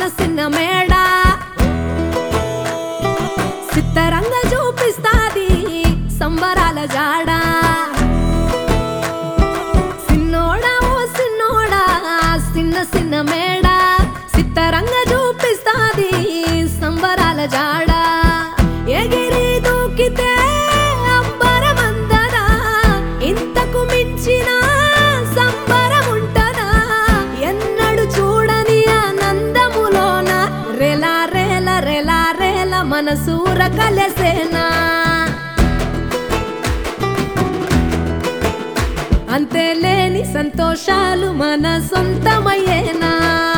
చిన్న చిన్న మేడ సిత్తరంగ చూపిస్తాది సంబరాల జాడా సిన్నోడా ఓ సిన్నోడా చిన్న చిన్న మేడ సిత్తరంగ చూపిస్తాది సంబరాల జాడా ఎగిరి దూకితే అంబరమందదా ఇంతకు మించిన సంబరం ఉంటదా ఎన్నడు చూడని ఆనందములోన రెలా రేల రెలా రేల మనసూర కలసేనా అంతే లేని సంతోషాలు మన సొంతమయ్యేనా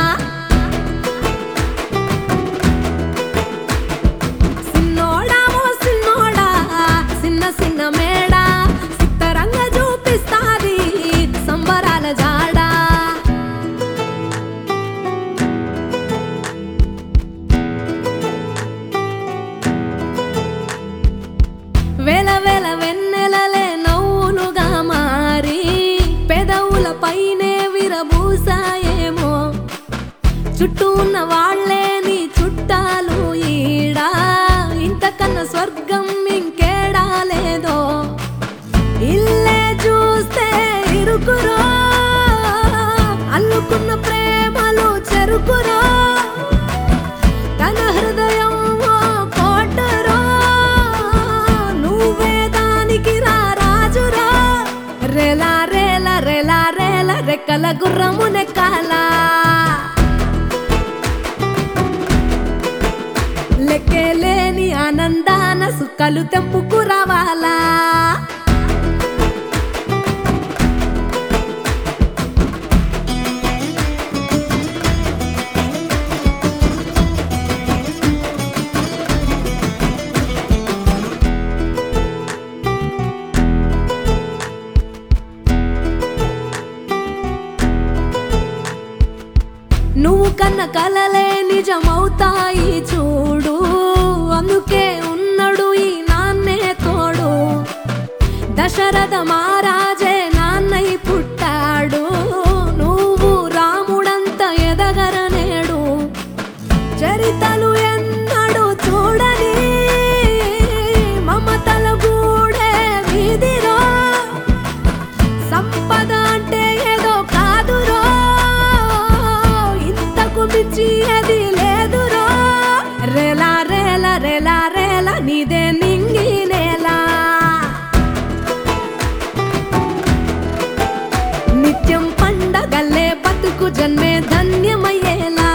సిన్నోడా ఓ సిన్నోడా చిన్న చిన్న మేడ సిత్తరంగ చూపిస్తాది సంబరాల జాడా వేల వేల వెన్నెలలే నవ్వులుగా మారి పెదవుల పైనే విరబూసాయేమో చుట్టూ ఉన్న వాళ్ళే నీ చుట్టాలు ఈడా ఇంతకన్నా స్వర్గం ఇంకేడా లేదో ఇల్లే చూస్తే ఇరుకురో అల్లుకున్న ప్రేమలు చెరుకురో తన హృదయం ఓ కోటరో నువ్వే దానికి రా రాజురా రెలా రేల రెలా రేల రెక్కల గుర్రము నెక్కాలా లెక్కేలేని ఆనందాన సుక్కలు తెంపుకు రావాలా నువ్వు కన్న కలలే నిజమవుతాయి చూడు అందుకే ఉన్నాడు ఈ నాన్నే తోడు దశరథ మహారాజే నాన్నై పుట్టాడు నువ్వు రాముడంత ఎదగరనేడు చరితలు ఎన్నడు చూడని మమతల గూడే వీధిరో సంపద అంటే ఏదో కాదురో ఇంతకు మించి అది లేదురో రేలా రేల రేలా రేల నీదే నింగి నేలా నిత్యం పండగల్లే బతుకు జన్మే ధన్యమయ్యేలా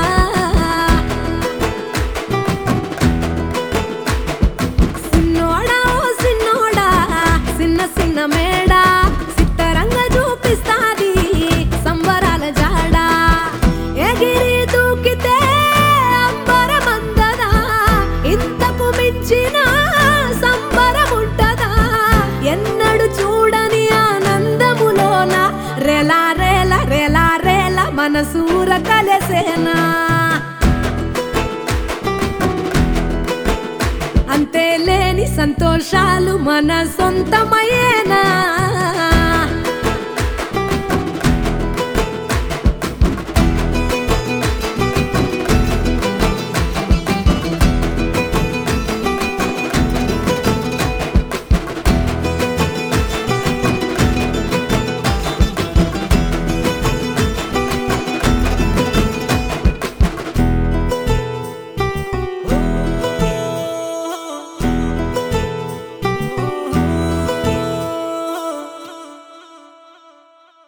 సిన్నోడా ఓ సిన్నోడా చిన్న చిన్న మేడ సిత్తరంగ చూపిస్తాది సంబరాల జాడా ఎగిరి దూకితే అంబరమందదా ఇంతకు మించిన సంబరం ఉంటదా ఎన్నడు చూడని ఆనందములోన రెలా రేల రెలా రేల మనసూర కలసేనా అంతే లేని సంతోషాలు మన సొంతమయ్యేనా